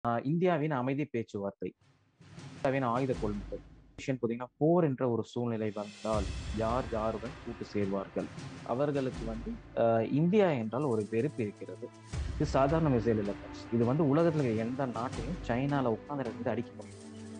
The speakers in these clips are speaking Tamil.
ஆஹ் இந்தியாவின் அமைதி பேச்சுவார்த்தை இந்தியாவின் ஆயுத கொள்முதல் விஷயம் பார்த்தீங்கன்னா போர் என்ற ஒரு சூழ்நிலை வந்தால் யார் யாருடன் கூட்டு சேர்வார்கள் அவர்களுக்கு வந்து ஆஹ் இந்தியா என்றால் ஒரு வெறுப்பு இருக்கிறது இது சாதாரண மிசைல் இல்லை friends. இது வந்து உலகத்துல இருக்கிற எந்த நாட்டையும் சைனால உட்கார்ந்து இருந்து அடிக்க முடியும்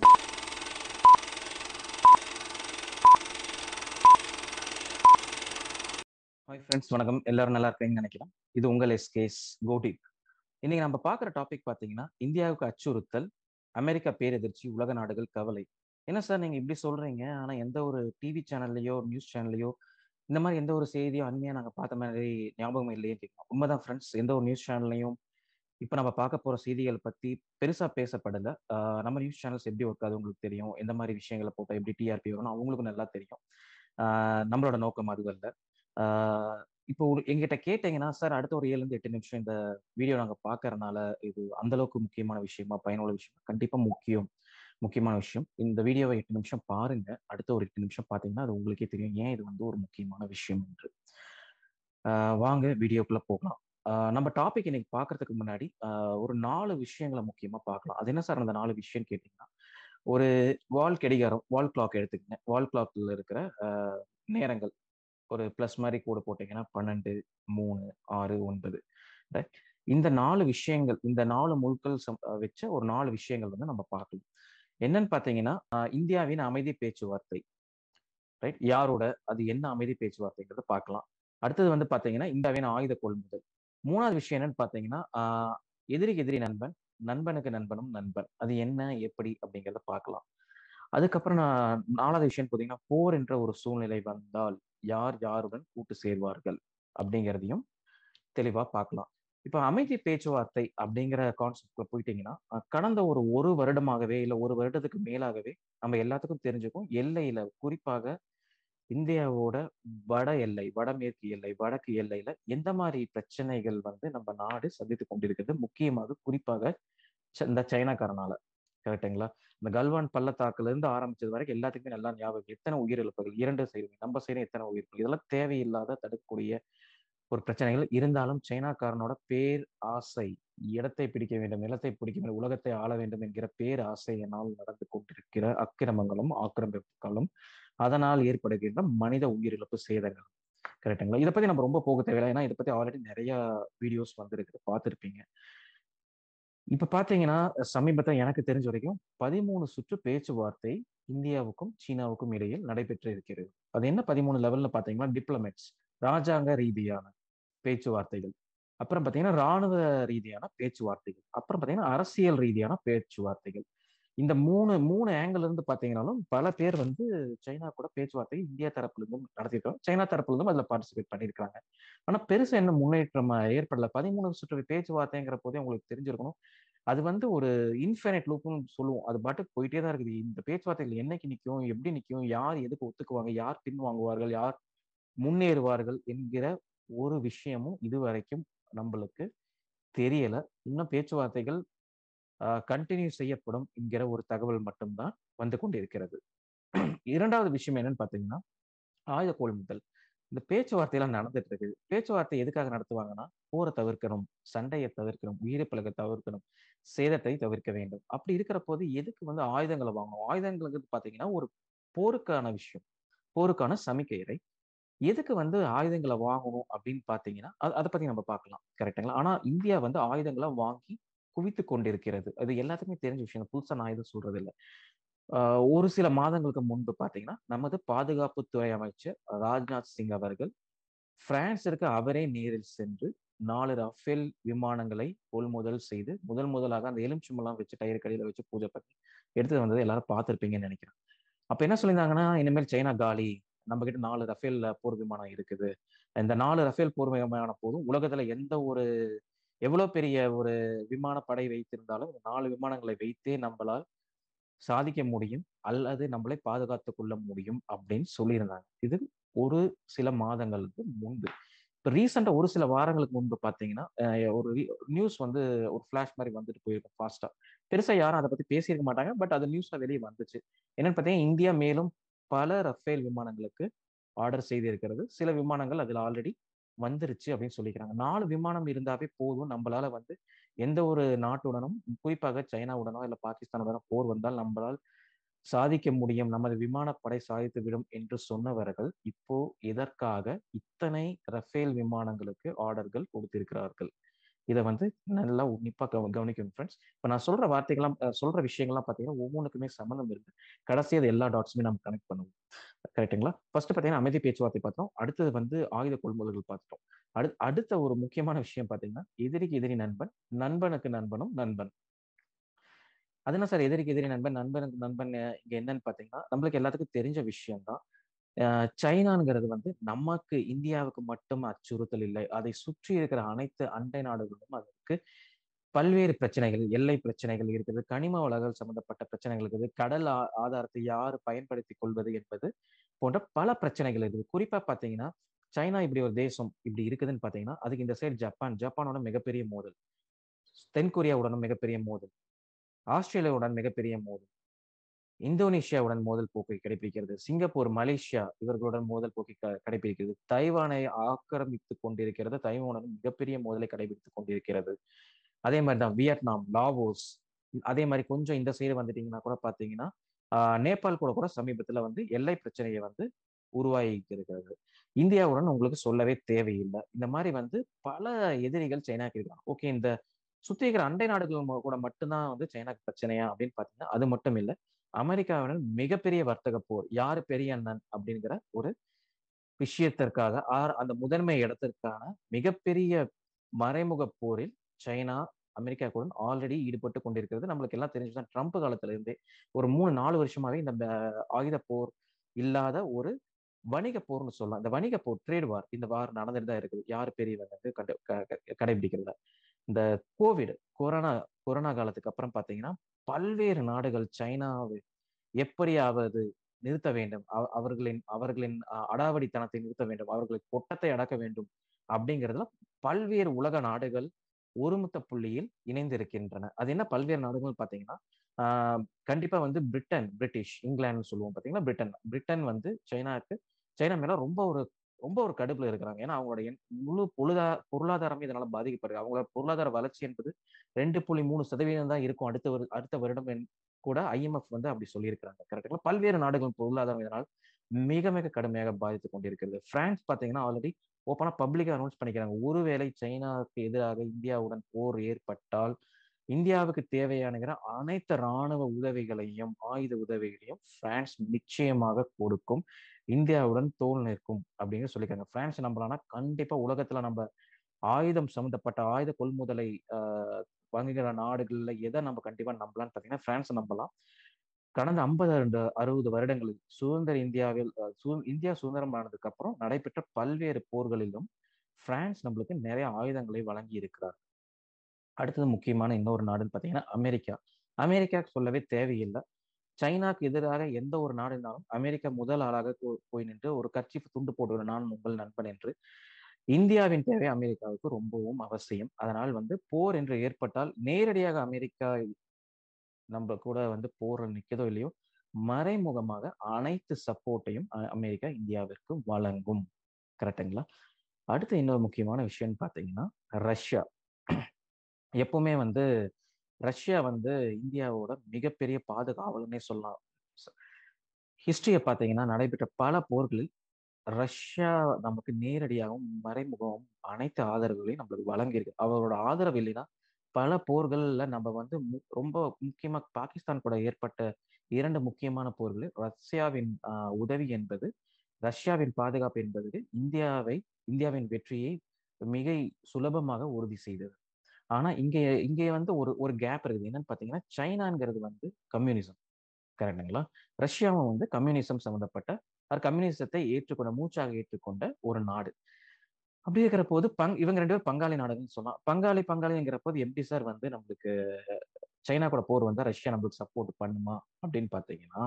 ஹாய் ஃப்ரெண்ட்ஸ் வணக்கம் எல்லாரும் நல்லா இருக்கீங்கன்னு நினைக்கிறேன் இது உங்கள் எஸ்கேஸ் கோடிப் இன்னைக்கு நம்ம பார்க்குற டாபிக் பார்த்தீங்கன்னா இந்தியாவுக்கு அச்சுறுத்தல் அமெரிக்கா பேரெதிர்ச்சி உலக நாடுகள் கவலை என்ன சார் நீங்க இப்படி சொல்றீங்க ஆனா எந்த ஒரு டிவி சேனல்லையோ நியூஸ் சேனல்லையோ இந்த மாதிரி எந்த ஒரு செய்தியோ அண்மையா நாங்க பார்த்த மாதிரி ஞாபகம் இல்லையே கேட்கலாம் உண்மைதான் ஃப்ரெண்ட்ஸ் எந்த ஒரு நியூஸ் சேனல்லையும் இப்போ நம்ம பார்க்க போற செய்திகள் பத்தி பெருசா பேசப்படல ஆஹ் நம்ம நியூஸ் சேனல்ஸ் எப்படி ஒர்க் ஆகுது உங்களுக்கு தெரியும் எந்த மாதிரி விஷயங்களை போட்டா எப்படி டிஆர்பி வரும்னு அவங்களுக்கும் நல்லா தெரியும் ஆஹ் நம்மளோட நோக்கம் அது அல்ல ஆஹ் இப்போ ஒரு எங்கிட்ட கேட்டீங்கன்னா சார் அடுத்த ஒரு ஏழுல இருந்து எட்டு நிமிஷம் இந்த வீடியோ நாங்க பாக்குறதுனால இது அந்த அளவுக்கு முக்கியமான விஷயமா பயனுள்ள விஷயமா கண்டிப்பா முக்கியம் முக்கியமான விஷயம் இந்த வீடியோவை எட்டு நிமிஷம் பாருங்க அடுத்த ஒரு எட்டு நிமிஷம் பார்த்தீங்கன்னா அது உங்களுக்கே தெரியும் ஏன் இது வந்து ஒரு முக்கியமான விஷயம் என்று ஆஹ் வாங்க வீடியோக்குள்ள போகலாம் ஆஹ் நம்ம டாபிக் இன்னைக்கு பார்க்கறதுக்கு முன்னாடி ஆஹ் ஒரு நாலு விஷயங்களை முக்கியமா பார்க்கலாம் அது என்ன சார் அந்த நாலு விஷயம் கேட்டீங்கன்னா ஒரு வால் கடிகாரம் வால் கிளாக் எடுத்துக்கங்க வால் கிளாக்ல இருக்கிற ஆஹ் நேரங்கள் ஒரு ப்ளஸ் மாதிரி கூட போட்டீங்கன்னா பன்னெண்டு மூணு ஆறு ஒன்பது ரைட் இந்த நாலு விஷயங்கள் இந்த நாலு முழுக்கள் சம்- வச்ச ஒரு நாலு விஷயங்கள் வந்து நம்ம பார்க்கலாம் என்னன்னு பார்த்தீங்கன்னா ஆஹ் இந்தியாவின் அமைதி பேச்சுவார்த்தை ரைட் யாரோட அது என்ன அமைதி பேச்சுவார்த்தைங்கிறத பார்க்கலாம் அடுத்தது வந்து பார்த்தீங்கன்னா இந்தியாவின் ஆயுத கொள்முதல் மூணாவது விஷயம் என்னன்னு பார்த்தீங்கன்னா ஆஹ் எதிரிக்கு எதிரி நண்பன் நண்பனுக்கு நண்பனும் நண்பன் அது என்ன எப்படி அப்படிங்கிறத பார்க்கலாம் அதுக்கப்புறம் நான் நாலாவது விஷயம் பார்த்தீங்கன்னா போர் என்ற ஒரு சூழ்நிலை வந்தால் யார் யாருடன் கூட்டு சேர்வார்கள் அப்படிங்கிறதையும் தெளிவா பார்க்கலாம் இப்போ அமைதி பேச்சுவார்த்தை அப்படிங்கிற கான்செப்ட்ல போயிட்டீங்கன்னா அஹ் கடந்த ஒரு ஒரு வருடமாகவே இல்லை ஒரு வருடத்துக்கு மேலாகவே நம்ம எல்லாத்துக்கும் தெரிஞ்சுக்கும் எல்லையில குறிப்பாக இந்தியாவோட வட எல்லை வடமேற்கு எல்லை வடக்கு எல்லையில எந்த மாதிரி பிரச்சனைகள் வந்து நம்ம நாடு சந்தித்து கொண்டிருக்கிறது முக்கியமாக குறிப்பாக ச- இந்த சைனாக்காரனால கரெக்டுங்களா இந்த கல்வான் பள்ளத்தாக்குல இருந்து ஆரம்பிச்சது வரைக்கும் எல்லாத்துக்குமே நல்லா ஞாபகம் எத்தனை உயிரிழப்புகள் இரண்டு சைடு நம்ம சைடு எத்தனை உயிரிழப்புகள் இதெல்லாம் தேவையில்லாத தடுக்கக்கூடிய ஒரு பிரச்சனைகள் இருந்தாலும் சைனாக்காரனோட பேர் ஆசை இடத்தை பிடிக்க வேண்டும் நிலத்தை பிடிக்க வேண்டும் உலகத்தை ஆள வேண்டும் என்கிற பேர் ஆசையினால் நடந்து கொண்டிருக்கிற அக்கிரமங்களும் ஆக்கிரமிப்புகளும் அதனால் ஏற்படுகின்ற மனித உயிரிழப்பு சேதங்கள் கரெக்டுங்களா இதை பத்தி நம்ம ரொம்ப போக தேவையில்லை ஏன்னா இதை பத்தி ஆல்ரெடி நிறைய வீடியோஸ் வந்திருக்கு பார்த்துருப்பீங்க இப்ப பாத்தீங்கன்னா சமீபத்துல எனக்கு தெரிஞ்ச வரைக்கும் பதிமூணு சுற்று பேச்சுவார்த்தை இந்தியாவுக்கும் சீனாவுக்கும் இடையில் நடைபெற்று இருக்கிறது அது என்ன பதிமூணு லெவல்ல பாத்தீங்கன்னா டிப்ளமேட்ஸ் ராஜாங்க ரீதியான பேச்சுவார்த்தைகள் அப்புறம் பாத்தீங்கன்னா ராணுவ ரீதியான பேச்சுவார்த்தைகள் அப்புறம் பாத்தீங்கன்னா அரசியல் ரீதியான பேச்சுவார்த்தைகள் இந்த மூணு மூணு ஆங்கிள் இருந்து பாத்தீங்கன்னாலும் பல பேர் வந்து சைனா கூட பேச்சுவார்த்தை இந்தியா தரப்புல இருந்தும் நடத்திருக்காங்க சைனா தரப்புல இருந்தும் அதுல பார்ட்டிசிபேட் பண்ணியிருக்காங்க ஆனா பெருசா என்ன முன்னேற்றம் ஏற்படல பதிமூணு சுற்று பேச்சுவார்த்தைங்கிற போதே உங்களுக்கு தெரிஞ்சிருக்கணும் அது வந்து ஒரு இன்ஃபைனைட் லூப்னு சொல்லுவோம் அது பாட்டுக்கு போயிட்டே தான் இருக்குது இந்த பேச்சுவார்த்தைகள் என்னைக்கு நிற்கும் எப்படி நிற்கும் யார் எதுக்கு ஒத்துக்குவாங்க யார் பின் வாங்குவார்கள் யார் முன்னேறுவார்கள் என்கிற ஒரு விஷயமும் இதுவரைக்கும் நம்மளுக்கு தெரியல இன்னும் பேச்சுவார்த்தைகள் கண்டினியூ செய்யப்படும் என்கிற ஒரு தகவல் மட்டும்தான் வந்து கொண்டிருக்கிறது இரண்டாவது விஷயம் என்னன்னு பார்த்தீங்கன்னா ஆயுத கொள்முதல் இந்த பேச்சுவார்த்தையெல்லாம் நடந்துட்டு இருக்குது பேச்சுவார்த்தை எதுக்காக நடத்துவாங்கன்னா போரை தவிர்க்கணும் சண்டையை தவிர்க்கணும் உயிரிழப்புகளை தவிர்க்கணும் சேதத்தை தவிர்க்க வேண்டும் அப்படி இருக்கிற போது எதுக்கு வந்து ஆயுதங்களை வாங்கணும் ஆயுதங்களுக்கு பார்த்தீங்கன்னா ஒரு போருக்கான விஷயம் போருக்கான சமிக்கையரை எதுக்கு வந்து ஆயுதங்களை வாங்கணும் அப்படின்னு பார்த்தீங்கன்னா அது அதை பத்தி நம்ம பார்க்கலாம் கரெக்டுங்களா ஆனா இந்தியா வந்து ஆயுதங்களை வாங்கி குவித்து கொண்டிருக்கிறது அது எல்லாத்துக்குமே தெரிஞ்ச விஷயம் புதுசா நான் எதுவும் சொல்றது இல்லை ஆஹ் ஒரு சில மாதங்களுக்கு முன்பு பார்த்தீங்கன்னா நமது பாதுகாப்புத்துறை அமைச்சர் ராஜ்நாத் சிங் அவர்கள் பிரான்சிற்கு அவரே நேரில் சென்று நாலு ரஃபேல் விமானங்களை கொள்முதல் செய்து முதல் முதலாக அந்த எலுமிச்சம்பழம் வச்சு டயர் கடையில வச்சு பூஜை பண்ணி எடுத்து வந்ததை எல்லாரும் பார்த்துருப்பீங்கன்னு நினைக்கிறேன் அப்ப என்ன சொல்லியிருந்தாங்கன்னா இனிமேல் சைனா காலி நம்ம கிட்ட நாலு ரஃபேல் போர் விமானம் இருக்குது இந்த நாலு ரஃபேல் போர் விமானம் போதும் உலகத்துல எந்த ஒரு எவ்வளவு பெரிய ஒரு விமானப்படை வைத்திருந்தாலும் இந்த நாலு விமானங்களை வைத்தே நம்மளால் சாதிக்க முடியும் அல்லது நம்மளை பாதுகாத்து கொள்ள முடியும் அப்படின்னு சொல்லியிருந்தாங்க இது ஒரு சில மாதங்களுக்கு முன்பு இப்போ ரீசெண்டாக ஒரு சில வாரங்களுக்கு முன்பு பார்த்தீங்கன்னா அஹ் ஒரு நியூஸ் வந்து ஒரு ஃப்ளாஷ் மாதிரி வந்துட்டு போயிருக்கும் ஃபாஸ்டா பெருசா யாரும் அதை பத்தி பேசியிருக்க மாட்டாங்க பட் அது நியூஸ்ல வெளியே வந்துச்சு என்னன்னு பார்த்தீங்கன்னா இந்தியா மேலும் பல ரஃபேல் விமானங்களுக்கு ஆர்டர் செய்திருக்கிறது சில விமானங்கள் அதில் ஆல்ரெடி வந்துருச்சு அப்படின்னு சொல்லிக்கிறாங்க நாலு விமானம் இருந்தாவே போதும் நம்மளால வந்து எந்த ஒரு நாட்டுடனும் குறிப்பாக சைனாவுடனோ இல்ல பாகிஸ்தானுடனோ போர் வந்தால் நம்மளால் சாதிக்க முடியும் நமது விமானப்படை சாதித்து விடும் என்று சொன்னவர்கள் இப்போ எதற்காக இத்தனை ரஃபேல் விமானங்களுக்கு ஆர்டர்கள் கொடுத்திருக்கிறார்கள் இதை வந்து நல்லா உன்னிப்பா கவ கவனிக்கணும் ஃப்ரெண்ட்ஸ் இப்போ நான் சொல்ற வார்த்தைகள்லாம் சொல்ற விஷயங்கள்லாம் பார்த்தீங்கன்னா ஒவ்வொன்றுக்குமே சம்மந்தம் இருக்கு கடைசி அது எல்லா டாட்ஸுமே நம்ம கனெக்ட் பண்ணுவோம் கரெக்டுங்களா ஃபர்ஸ்ட் பார்த்தீங்கன்னா அமைதி பேச்சுவார்த்தை பார்த்தோம் அடுத்தது வந்து ஆயுத கொள்முதல்கள் பார்த்துட்டோம் அடு அடுத்த ஒரு முக்கியமான விஷயம் பார்த்தீங்கன்னா எதிரிக்கு எதிரி நண்பன் நண்பனுக்கு நண்பனும் நண்பன் அது என்ன சார் எதிரிக்கு எதிரி நண்பன் நண்பனுக்கு நண்பன் இங்க என்னன்னு பார்த்தீங்கன்னா நம்மளுக்கு எல்லாத்துக்கும் தெரிஞ்ச விஷயம் தான் சைனாங்கிறது வந்து நமக்கு இந்தியாவுக்கு மட்டும் அச்சுறுத்தல் இல்லை அதை சுற்றி இருக்கிற அனைத்து அண்டை நாடுகளிலும் அதற்கு பல்வேறு பிரச்சனைகள் எல்லை பிரச்சனைகள் இருக்குது கனிம வளங்கள் சம்பந்தப்பட்ட பிரச்சனைகள் இருக்குது கடல் ஆதாரத்தை யார் பயன்படுத்தி கொள்வது என்பது போன்ற பல பிரச்சனைகள் இருக்குது குறிப்பா பாத்தீங்கன்னா சைனா இப்படி ஒரு தேசம் இப்படி இருக்குதுன்னு பாத்தீங்கன்னா அதுக்கு இந்த சைடு ஜப்பான் ஜப்பானோட மிகப்பெரிய மோதல் தென்கொரியாவுடனும் மிகப்பெரிய மோதல் ஆஸ்திரேலியாவுடன் மிகப்பெரிய மோதல் இந்தோனேஷியாவுடன் மோதல் போக்கை கடைபிடிக்கிறது சிங்கப்பூர் மலேசியா இவர்களுடன் மோதல் போக்கை கடைபிடிக்கிறது தைவானை ஆக்கிரமித்து கொண்டிருக்கிறது தைவானுடன் மிகப்பெரிய மோதலை கடைபிடித்துக் கொண்டிருக்கிறது அதே மாதிரி தான் வியட்நாம் லாவோஸ் அதே மாதிரி கொஞ்சம் இந்த சைடு வந்துட்டீங்கன்னா கூட பார்த்தீங்கன்னா நேபாள் கூட கூட சமீபத்தில் வந்து எல்லை பிரச்சனையை வந்து உருவாகி இருக்கிறது இந்தியாவுடன் உங்களுக்கு சொல்லவே தேவையில்லை இந்த மாதிரி வந்து பல எதிரிகள் சைனாக்கு இருக்காங்க ஓகே இந்த சுத்தி இருக்கிற அண்டை நாடுகள் கூட மட்டும்தான் வந்து சைனாக்கு பிரச்சனையா அப்படின்னு பாத்தீங்கன்னா அது மட்டும் இல்லை அமெரிக்காவுடன் மிகப்பெரிய வர்த்தக போர் யாரு பெரிய அண்ணன் அப்படிங்கிற ஒரு விஷயத்திற்காக ஆர் அந்த முதன்மை இடத்திற்கான மிகப்பெரிய மறைமுக போரில் சைனா அமெரிக்கா கூட ஆல்ரெடி ஈடுபட்டு கொண்டிருக்கிறது நம்மளுக்கு எல்லாம் தெரிஞ்சுதான் ட்ரம்ப் காலத்துல இருந்தே ஒரு மூணு நாலு வருஷமாவே இந்த ஆயுத போர் இல்லாத ஒரு வணிக போர்னு சொல்லலாம் இந்த வணிக போர் ட்ரேட் வார் இந்த வார் நடந்துட்டு தான் இருக்குது யார் பெரியவங்க வந்து கண்டு கடைபிடிக்கிறத இந்த கோவிட் கொரோனா கொரோனா காலத்துக்கு அப்புறம் பாத்தீங்கன்னா பல்வேறு நாடுகள் சைனாவை எப்படியாவது நிறுத்த வேண்டும் அவர்களின் அவர்களின் அடாவடித்தனத்தை நிறுத்த வேண்டும் அவர்களின் கொட்டத்தை அடக்க வேண்டும் அப்படிங்கிறதுல பல்வேறு உலக நாடுகள் ஒருமித்த புள்ளியில் இணைந்திருக்கின்றன அது என்ன பல்வேறு நாடுகள் பார்த்தீங்கன்னா கண்டிப்பா வந்து பிரிட்டன் பிரிட்டிஷ் இங்கிலாந்து சொல்லுவோம் பார்த்தீங்கன்னா பிரிட்டன் பிரிட்டன் வந்து சைனாக்கு சைனா மேல ரொம்ப ஒரு ரொம்ப ஒரு கடுப்புல இருக்கிறாங்க ஏன்னா அவங்களோட முழு பொருளா பொருளாதாரமே இதனால பாதிக்கப்படுது அவங்களோட பொருளாதார வளர்ச்சி என்பது ரெண்டு புள்ளி மூணு சதவீதம் தான் இருக்கும் அடுத்த ஒரு அடுத்த வருடம் கூட ஐஎம்எஃப் வந்து அப்படி சொல்லியிருக்கிறாங்க கரெக்டுங்களா பல்வேறு நாடுகள் பொருளாதாரம் இதனால் மிக மிக கடுமையாக பாதித்து கொண்டிருக்கிறது பிரான்ஸ் பார்த்தீங்கன்னா ஆல்ரெடி ஓப்பனா பப்ளிக்கா அனௌன்ஸ் பண்ணிக்கிறாங்க ஒருவேளை சைனாவுக்கு எதிராக இந்தியாவுடன் போர் ஏற்பட்டால் இந்தியாவுக்கு தேவையான அனைத்து இராணுவ உதவிகளையும் ஆயுத உதவிகளையும் பிரான்ஸ் நிச்சயமாக கொடுக்கும் இந்தியாவுடன் தோல் நிற்கும் அப்படின்னு சொல்லியிருக்காங்க பிரான்ஸ் நம்பலாம்னா கண்டிப்பா உலகத்துல நம்ம ஆயுதம் சம்பந்தப்பட்ட ஆயுத கொள்முதலை ஆஹ் வாங்குகிற நாடுகள்ல எதை நம்ம கண்டிப்பா நம்பலாம்னு பாத்தீங்கன்னா பிரான்ஸ் நம்பலாம் கடந்த ஐம்பது ரெண்டு அறுபது வருடங்களில் சுதந்திர இந்தியாவில் இந்தியா சுதந்திரம் ஆனதுக்கு அப்புறம் நடைபெற்ற பல்வேறு போர்களிலும் பிரான்ஸ் நம்மளுக்கு நிறைய ஆயுதங்களை வழங்கி இருக்கிறார் அடுத்தது முக்கியமான இன்னொரு நாடுன்னு பார்த்தீங்கன்னா அமெரிக்கா அமெரிக்கா சொல்லவே தேவையில்லை சைனாக்கு எதிராக எந்த ஒரு நாடு இருந்தாலும் அமெரிக்கா முதல் ஆளாக போய் நின்று ஒரு கட்சி துண்டு போடுகிற நான் உங்கள் நண்பன் என்று இந்தியாவின் தேவை அமெரிக்காவுக்கு ரொம்பவும் அவசியம் அதனால் வந்து போர் என்று ஏற்பட்டால் நேரடியாக அமெரிக்கா நம்ம கூட வந்து போர் நிற்கதோ இல்லையோ மறைமுகமாக அனைத்து சப்போர்ட்டையும் அமெரிக்கா இந்தியாவிற்கு வழங்கும் கரெக்டுங்களா அடுத்து இன்னொரு முக்கியமான விஷயம்னு பார்த்தீங்கன்னா ரஷ்யா எப்பவுமே வந்து ரஷ்யா வந்து இந்தியாவோட மிகப்பெரிய பாதுகாவலனே சொல்லலாம் ஹிஸ்டரியை பார்த்தீங்கன்னா நடைபெற்ற பல போர்களில் ரஷ்யா நமக்கு நேரடியாகவும் மறைமுகமும் அனைத்து ஆதரவுகளையும் நம்மளுக்கு வழங்கியிருக்கு அவரோட ஆதரவு இல்லைன்னா பல போர்கள்ல நம்ம வந்து ரொம்ப முக்கியமா பாகிஸ்தான் கூட ஏற்பட்ட இரண்டு முக்கியமான போர்களில் ரஷ்யாவின் உதவி என்பது ரஷ்யாவின் பாதுகாப்பு என்பது இந்தியாவை இந்தியாவின் வெற்றியை மிக சுலபமாக உறுதி செய்தது ஆனா இங்க இங்கே வந்து ஒரு ஒரு கேப் இருக்குது என்னன்னு பாத்தீங்கன்னா சைனாங்கிறது வந்து கம்யூனிசம் கரெக்டுங்களா ரஷ்யாவும் வந்து கம்யூனிசம் சம்பந்தப்பட்ட அது கம்யூனிசத்தை ஏற்றுக்கொண்ட மூச்சாக ஏற்றுக்கொண்ட ஒரு நாடு அப்படி இருக்கிற போது பங் இவங்க ரெண்டு பேரும் பங்காளி நாடுன்னு சொல்லலாம் பங்காளி பங்காளிங்கிற போது எப்படி சார் வந்து நம்மளுக்கு சைனா கூட போர் வந்தா ரஷ்யா நம்மளுக்கு சப்போர்ட் பண்ணுமா அப்படின்னு பாத்தீங்கன்னா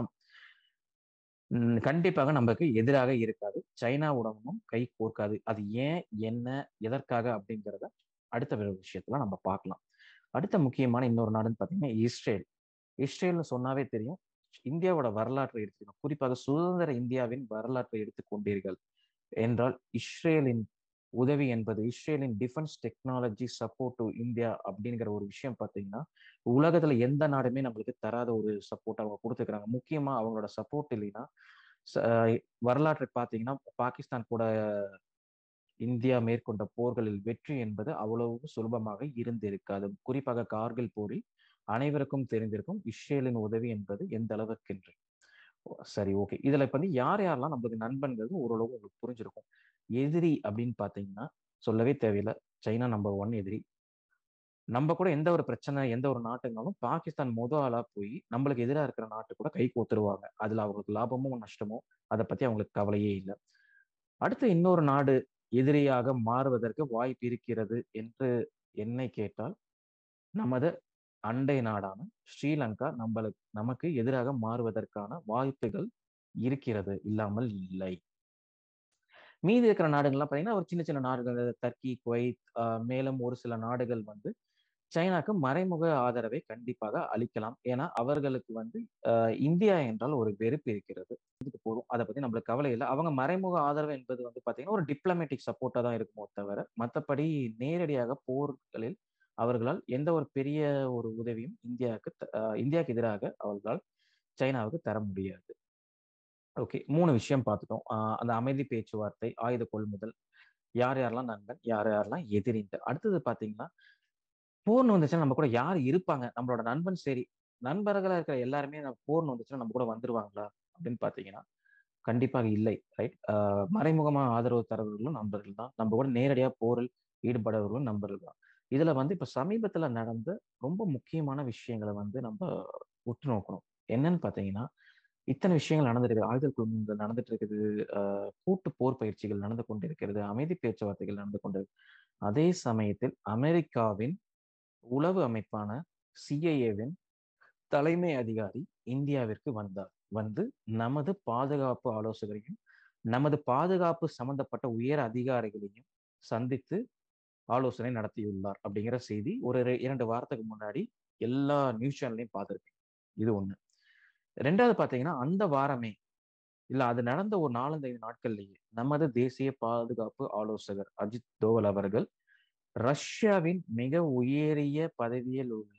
கண்டிப்பாக நமக்கு எதிராக இருக்காது சைனாவுடனும் கை கோர்க்காது அது ஏன் என்ன எதற்காக அப்படிங்கிறத அடுத்த விஷயத்துல நம்ம பார்க்கலாம் அடுத்த முக்கியமான இன்னொரு நாடுன்னு பார்த்தீங்கன்னா இஸ்ரேல் இஸ்ரேல்னு சொன்னாவே தெரியும் இந்தியாவோட வரலாற்றை எடுத்துக்கணும் குறிப்பாக சுதந்திர இந்தியாவின் வரலாற்றை எடுத்துக்கொண்டீர்கள் என்றால் இஸ்ரேலின் உதவி என்பது இஸ்ரேலின் defence technology support to India அப்படிங்கிற ஒரு விஷயம் பார்த்தீங்கன்னா உலகத்துல எந்த நாடுமே நம்மளுக்கு தராத ஒரு சப்போர்ட் அவங்க கொடுத்துக்கிறாங்க முக்கியமா அவங்களோட சப்போர்ட் இல்லைன்னா வரலாற்றை பார்த்தீங்கன்னா பாகிஸ்தான் கூட இந்தியா மேற்கொண்ட போர்களில் வெற்றி என்பது அவ்வளவு சுலபமாக இருந்திருக்காது குறிப்பாக கார்கில் போரில் அனைவருக்கும் தெரிந்திருக்கும் இஸ்ரேலின் உதவி என்பது எந்த அளவுக்கு என்று சரி ஓகே இதுல இப்ப வந்து யார் யாரெல்லாம் நம்மளுக்கு நண்பன்கிறது ஓரளவு உங்களுக்கு புரிஞ்சிருக்கும் எதிரி அப்படின்னு பாத்தீங்கன்னா சொல்லவே தேவையில்லை சைனா நம்பர் ஒன் எதிரி நம்ம கூட எந்த ஒரு பிரச்சனை எந்த ஒரு நாட்டுனாலும் பாகிஸ்தான் முத ஆளா போய் நம்மளுக்கு எதிராக இருக்கிற நாட்டு கூட கை கோத்துருவாங்க அதுல அவங்களுக்கு லாபமோ நஷ்டமோ அதை பத்தி அவங்களுக்கு கவலையே இல்லை அடுத்து இன்னொரு நாடு எதிரியாக மாறுவதற்கு வாய்ப்பு இருக்கிறது என்று என்னை கேட்டால் நமது அண்டை நாடான ஸ்ரீலங்கா நம்மளுக்கு நமக்கு எதிராக மாறுவதற்கான வாய்ப்புகள் இருக்கிறது இல்லாமல் இல்லை மீதி இருக்கிற நாடுகள்லாம் பார்த்தீங்கன்னா ஒரு சின்ன சின்ன நாடுகள் தர்க்கி குவைத் மேலும் ஒரு சில நாடுகள் வந்து சைனாக்கு மறைமுக ஆதரவை கண்டிப்பாக அளிக்கலாம் ஏன்னா அவர்களுக்கு வந்து இந்தியா என்றால் ஒரு வெறுப்பு இருக்கிறது இதுக்கு போதும் அதை பத்தி நம்மளுக்கு கவலை இல்லை அவங்க மறைமுக ஆதரவு என்பது வந்து பாத்தீங்கன்னா ஒரு டிப்ளமேட்டிக் சப்போர்ட்டா தான் இருக்குமோ தவிர மற்றபடி நேரடியாக போர்களில் அவர்களால் எந்த ஒரு பெரிய ஒரு உதவியும் இந்தியாவுக்கு இந்தியாவுக்கு எதிராக அவர்களால் சைனாவுக்கு தர முடியாது ஓகே மூணு விஷயம் பார்த்துட்டோம் அந்த அமைதி பேச்சுவார்த்தை ஆயுத கொள்முதல் யார் யாரெல்லாம் நண்பன் யார் யாரெல்லாம் எதிரின்ட்டு அடுத்தது பார்த்தீங்கன்னா போர்னு வந்துச்சுன்னா நம்ம கூட யார் இருப்பாங்க நம்மளோட நண்பன் சரி நண்பர்களாக இருக்கிற எல்லாருமே போர்னு வந்துச்சுன்னா நம்ம கூட வந்துருவாங்களா அப்படின்னு பார்த்தீங்கன்னா கண்டிப்பாக இல்லை ரைட் மறைமுகமாக ஆதரவு தரவர்களும் நண்பர்கள் தான் நம்ம கூட நேரடியாக போரில் ஈடுபடுறவர்களும் நண்பர்கள் தான் இதுல வந்து இப்ப சமீபத்துல நடந்த ரொம்ப முக்கியமான விஷயங்களை வந்து நம்ம உற்று நோக்கணும் என்னன்னு பாத்தீங்கன்னா இத்தனை விஷயங்கள் நடந்திருக்கு ஆயுதல் குழுமங்கள் நடந்துட்டு இருக்குது கூட்டு போர் பயிற்சிகள் நடந்து கொண்டிருக்கிறது அமைதி பேச்சுவார்த்தைகள் நடந்து கொண்டிருக்கு அதே சமயத்தில் அமெரிக்காவின் உளவு அமைப்பான சிஐஏவின் தலைமை அதிகாரி இந்தியாவிற்கு வந்தார் வந்து நமது பாதுகாப்பு ஆலோசகரையும் நமது பாதுகாப்பு சம்பந்தப்பட்ட உயர் அதிகாரிகளையும் சந்தித்து ஆலோசனை நடத்தியுள்ளார் அப்படிங்கிற செய்தி ஒரு இரண்டு வாரத்துக்கு முன்னாடி எல்லா நியூஸ் சேனல்லையும் பார்த்துருக்கேன் இது ஒண்ணு ரெண்டாவது பார்த்தீங்கன்னா அந்த வாரமே இல்ல அது நடந்த ஒரு நாலஞ்சைந்து நாட்கள்லேயே நமது தேசிய பாதுகாப்பு ஆலோசகர் அஜித் தோவல் அவர்கள் ரஷ்யாவின் மிக உயரிய பதவியில் உள்ள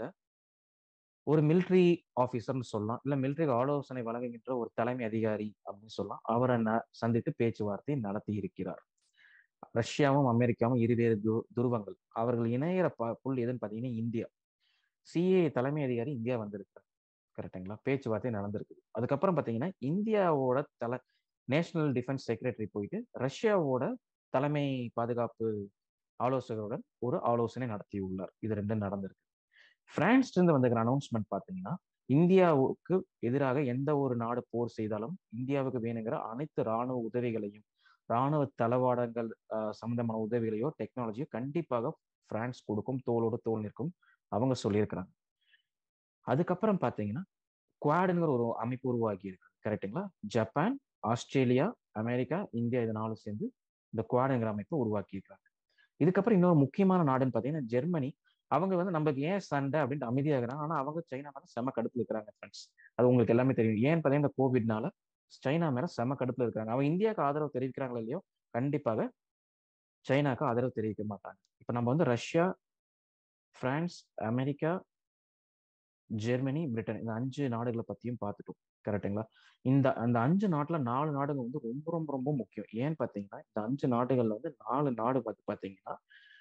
ஒரு மிலிட்ரி ஆபீசர்னு சொல்லலாம் இல்ல மிலிட்ரி ஆலோசனை வழங்குகின்ற ஒரு தலைமை அதிகாரி அப்படின்னு சொல்லலாம் அவரை சந்தித்து பேச்சுவார்த்தை நடத்தி இருக்கிறார் ரஷ்யாவும் அமெரிக்காவும் இருவேறு து துருவங்கள் அவர்கள் இணையிற ப புல் எதுன்னு பார்த்தீங்கன்னா இந்தியா சிஏ தலைமை அதிகாரி இந்தியா வந்திருக்கார் கரெக்டுங்களா பேச்சுவார்த்தை நடந்திருக்கு அதுக்கப்புறம் பார்த்தீங்கன்னா இந்தியாவோட தலை நேஷனல் டிஃபென்ஸ் செக்ரட்டரி போயிட்டு ரஷ்யாவோட தலைமை பாதுகாப்பு ஆலோசகருடன் ஒரு ஆலோசனை நடத்தியுள்ளார் இது ரெண்டும் நடந்திருக்கு பிரான்ஸ்ல இருந்து வந்திருக்கிற அனௌன்ஸ்மெண்ட் பார்த்தீங்கன்னா இந்தியாவுக்கு எதிராக எந்த ஒரு நாடு போர் செய்தாலும் இந்தியாவுக்கு வேணுங்கிற அனைத்து இராணுவ உதவிகளையும் இராணுவ தளவாடங்கள் சம்பந்தமான உதவிகளையோ டெக்னாலஜியோ கண்டிப்பாக பிரான்ஸ் கொடுக்கும் தோளோடு தோல் நிற்கும் அவங்க சொல்லியிருக்கிறாங்க அதுக்கப்புறம் பார்த்தீங்கன்னா குவாடுங்கிற ஒரு அமைப்பு உருவாகி இருக்கு கரெக்டுங்களா ஜப்பான் ஆஸ்திரேலியா அமெரிக்கா இந்தியா இதனாலும் சேர்ந்து இந்த குவாடுங்கிற அமைப்பை உருவாக்கி இருக்காங்க இதுக்கப்புறம் இன்னொரு முக்கியமான நாடுன்னு பார்த்தீங்கன்னா ஜெர்மனி அவங்க வந்து நம்மளுக்கு ஏன் சண்டை அப்படின்ட்டு அமைதியாக இருக்கிறாங்க ஆனால் அவங்க சைனா மேலே செம கடுப்பில் இருக்கிறாங்க ஃப்ரெண்ட்ஸ் அது உங்களுக்கு எல்லாமே தெரியும் ஏன்னு பார்த்தீங்கன்னா இந்த கோவிட்னால சைனா மேல செம கடுப்புல இருக்காங்க அவங்க இந்தியாவுக்கு ஆதரவு தெரிவிக்கிறாங்களோ இல்லையோ கண்டிப்பாக சைனாக்கு ஆதரவு தெரிவிக்க மாட்டாங்க இப்ப நம்ம வந்து Russia France America Germany Britain இந்த அஞ்சு நாடுகளை பத்தியும் பார்த்துட்டோம் கரெக்டுங்களா இந்த அந்த அஞ்சு நாட்டுல நாலு நாடுகள் வந்து ரொம்ப ரொம்ப ரொம்ப முக்கியம் ஏன்னு பாத்தீங்கன்னா இந்த அஞ்சு நாடுகள்ல வந்து நாலு நாடு வந்து பாத்தீங்கன்னா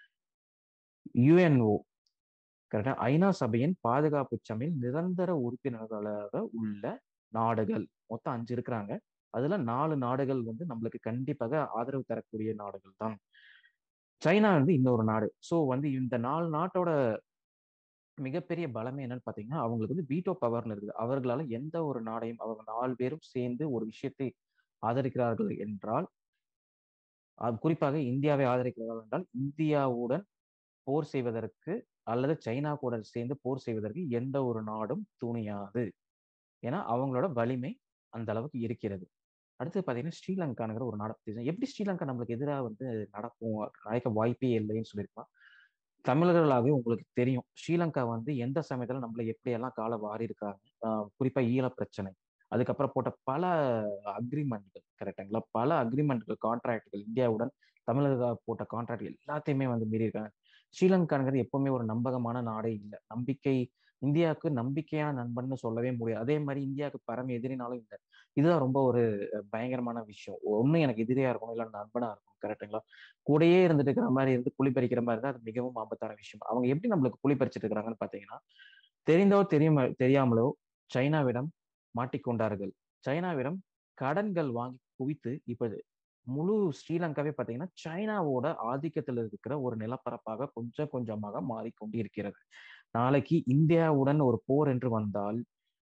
யுஎன்ஓ கரெக்டா ஐநா சபையின் பாதுகாப்பு சபையில் நிரந்தர உறுப்பினர்களாக உள்ள நாடுகள் மொத்தம் அஞ்சு இருக்கிறாங்க அதுல நாலு நாடுகள் வந்து நம்மளுக்கு கண்டிப்பாக ஆதரவு தரக்கூடிய நாடுகள் தான் சைனா வந்து இன்னொரு நாடு ஸோ வந்து இந்த நாலு நாட்டோட மிகப்பெரிய பலமே என்னன்னு பாத்தீங்கன்னா அவங்களுக்கு வந்து வீட்டோ பவர்னு இருக்குது அவர்களால எந்த ஒரு நாடையும் அவங்க நாலு பேரும் சேர்ந்து ஒரு விஷயத்தை ஆதரிக்கிறார்கள் என்றால் குறிப்பாக இந்தியாவை ஆதரிக்கிறார்கள் என்றால் இந்தியாவுடன் போர் செய்வதற்கு அல்லது சைனா கூட சேர்ந்து போர் செய்வதற்கு எந்த ஒரு நாடும் துணியாது ஏன்னா அவங்களோட வலிமை அந்த அளவுக்கு இருக்கிறது அடுத்து பார்த்தீங்கன்னா ஸ்ரீலங்கானுங்கிற ஒரு நாடு எப்படி ஸ்ரீலங்கா நம்மளுக்கு எதிராக வந்து நடக்கும் நடக்க வாய்ப்பே இல்லைன்னு சொல்லியிருக்கலாம் தமிழர்களாகவே உங்களுக்கு தெரியும் ஸ்ரீலங்கா வந்து எந்த சமயத்துல நம்மள எப்படியெல்லாம் கால வாரி இருக்காங்க குறிப்பா ஈழ பிரச்சனை அதுக்கப்புறம் போட்ட பல அக்ரிமெண்ட்கள் கரெக்டுங்களா பல அக்ரிமெண்ட்கள் கான்ட்ராக்ட்கள் இந்தியாவுடன் தமிழக போட்ட கான்ட்ராக்ட் எல்லாத்தையுமே வந்து மீறியிருக்காங்க ஸ்ரீலங்காங்கிறது எப்பவுமே ஒரு நம்பகமான நாடே இல்லை நம்பிக்கை இந்தியாவுக்கு நம்பிக்கையான நண்பன்னு சொல்லவே முடியாது அதே மாதிரி இந்தியாவுக்கு பரம எதிரினாலும் இல்லை இதுதான் ரொம்ப ஒரு பயங்கரமான விஷயம் ஒண்ணு எனக்கு எதிரியா இருக்கணும் இல்லை நண்பனா இருக்கும் கரெக்டுங்களா கூடயே இருந்துட்டு இருக்கிற மாதிரி இருந்து குழி பறிக்கிற மாதிரி தான் அது மிகவும் ஆபத்தான விஷயம் அவங்க எப்படி நம்மளுக்கு குழி பறிச்சிட்டு இருக்கிறாங்கன்னு பாத்தீங்கன்னா தெரிந்தோ தெரியும் தெரியாமலோ சைனாவிடம் மாட்டிக்கொண்டார்கள் சைனாவிடம் கடன்கள் வாங்கி குவித்து இப்ப முழு ஸ்ரீலங்காவே பார்த்தீங்கன்னா சைனாவோட ஆதிக்கத்தில் இருக்கிற ஒரு நிலப்பரப்பாக கொஞ்சம் கொஞ்சமாக மாறிக்கொண்டு இருக்கிறது நாளைக்கு இந்தியாவுடன் ஒரு போர் என்று வந்தால்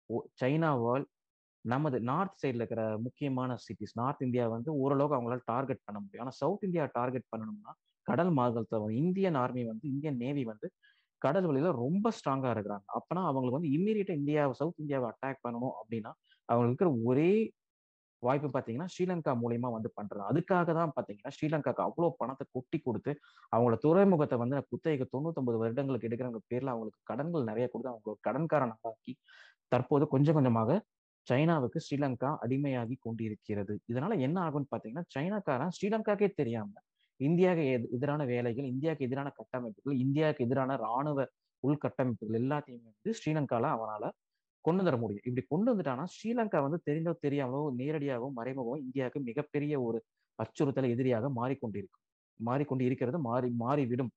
சைனாவால் நமது நார்த் சைடில் இருக்கிற முக்கியமான சிட்டிஸ் நார்த் இந்தியா வந்து ஓரளவுக்கு அவங்களால டார்கெட் பண்ண முடியும் ஆனால் சவுத் இந்தியா டார்கெட் பண்ணணும்னா கடல் மார்க்கத்தில் இந்தியன் ஆர்மி வந்து இந்தியன் நேவி வந்து கடல் வழியில ரொம்ப ஸ்ட்ராங்கா இருக்கிறாங்க அப்பனா அவங்களுக்கு வந்து இம்மீடியட்டா இந்தியாவை சவுத் இந்தியாவை அட்டாக் பண்ணணும் அப்படின்னா அவங்களுக்கு இருக்கிற ஒரே வாய்ப்பு பார்த்தீங்கன்னா ஸ்ரீலங்கா மூலியமா வந்து பண்றது அதுக்காக தான் பார்த்தீங்கன்னா ஸ்ரீலங்காக்கு அவ்வளோ பணத்தை கொட்டி கொடுத்து அவங்களோட துறைமுகத்தை வந்து குத்தகைக்கு தொண்ணூத்தொன்பது வருடங்களுக்கு எடுக்கிறவங்க பேர்ல அவங்களுக்கு கடன்கள் நிறைய கொடுத்து அவங்க கடன்காரனாக ஆக்கி தற்போது கொஞ்சம் கொஞ்சமாக சைனாவுக்கு ஸ்ரீலங்கா அடிமையாகி கொண்டிருக்கிறது இதனால என்ன ஆகும்னு பார்த்தீங்கன்னா சைனாக்காரன் ஸ்ரீலங்காக்கே தெரியாம இந்தியாவுக்கு எதிரான வேலைகள் இந்தியாவுக்கு எதிரான கட்டமைப்புகள் இந்தியாவுக்கு எதிரான இராணுவ உள்கட்டமைப்புகள் எல்லாத்தையுமே வந்து ஸ்ரீலங்கால அவனால கொண்டு வர முடியும் இப்படி கொண்டு வந்துட்டானா ஸ்ரீலங்கா வந்து தெரிந்தோ தெரியாமலோ நேரடியாகவும் மறைமுகமோ இந்தியாவுக்கு மிகப்பெரிய ஒரு அச்சுறுத்தல் எதிரியாக மாறிக்கொண்டிருக்கும் மாறிக்கொண்டு இருக்கிறது மாறி மாறிவிடும்